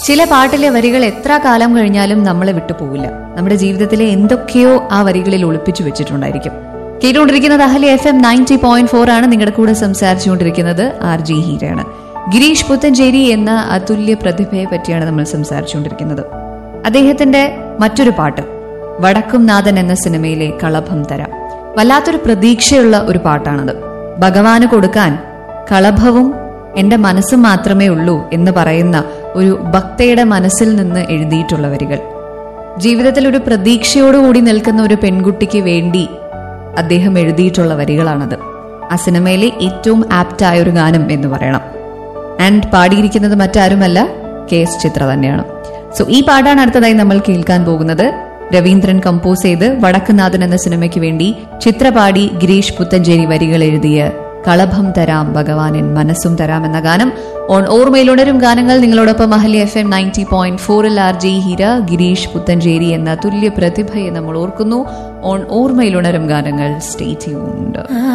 ചില പാട്ടിലെ വരികൾ എത്ര കാലം കഴിഞ്ഞാലും നമ്മളെ വിട്ടു പോവില്ല നമ്മുടെ ജീവിതത്തിലെ എന്തൊക്കെയോ ആ വരികളിൽ ഒളിപ്പിച്ചു വെച്ചിട്ടുണ്ടായിരിക്കും കേട്ടുകൊണ്ടിരിക്കുന്നത് Ahali F M ninety point four ആണ് നിങ്ങളുടെ കൂടെ സംസാരിച്ചുകൊണ്ടിരിക്കുന്നത് ആർ ജി ഹീരയാണ് ഗിരീഷ് പുത്തഞ്ചേരി എന്ന അതുല്യ പ്രതിഭയെ പറ്റിയാണ് നമ്മൾ സംസാരിച്ചുകൊണ്ടിരിക്കുന്നത് അദ്ദേഹത്തിന്റെ മറ്റൊരു പാട്ട് വടക്കും നാഥൻ എന്ന സിനിമയിലെ കളഭം തരാം വല്ലാത്തൊരു പ്രതീക്ഷയുള്ള ഒരു പാട്ടാണത് ഭഗവാന് കൊടുക്കാൻ കളഭവും എന്റെ മനസ്സ് മാത്രമേ ഉള്ളൂ എന്ന് പറയുന്ന ഒരു ഭക്തയുടെ മനസ്സിൽ നിന്ന് എഴുതിയിട്ടുള്ള വരികൾ ജീവിതത്തിൽ ഒരു പ്രതീക്ഷയോടുകൂടി നിൽക്കുന്ന ഒരു പെൺകുട്ടിക്ക് വേണ്ടി അദ്ദേഹം എഴുതിയിട്ടുള്ള വരികളാണത് ആ സിനിമയിലെ ഏറ്റവും ആപ്റ്റായ ഒരു ഗാനം എന്ന് പറയണം ആൻഡ് പാടിയിരിക്കുന്നത് മറ്റാരുമല്ല കെ എസ് ചിത്ര തന്നെയാണ് സോ ഈ പാട്ടാണ് അടുത്തതായി നമ്മൾ കേൾക്കാൻ പോകുന്നത് രവീന്ദ്രൻ കമ്പോസ് ചെയ്ത് വടക്കുനാഥൻ എന്ന സിനിമയ്ക്ക് വേണ്ടി ചിത്ര പാടി ഗിരീഷ് പുത്തഞ്ചേരി വരികൾ എഴുതിയ കളഭം തരാം ഭഗവാനൻ മനസ്സും തരാം എന്ന ഗാനം ഓൺ ഓർമ്മയിലുണരും ഗാനങ്ങൾ നിങ്ങളോടൊപ്പം Ahali F M ninety point ഫോറിൽ ആർ ജി ഹീര ഗിരീഷ് പുത്തഞ്ചേരി എന്ന തുല്യ പ്രതിഭയെ നമ്മൾ ഓർക്കുന്നു ഓൺ ഓർമ്മയിലുണരും ഗാനങ്ങൾ സ്റ്റേ ട്യൂൺഡ്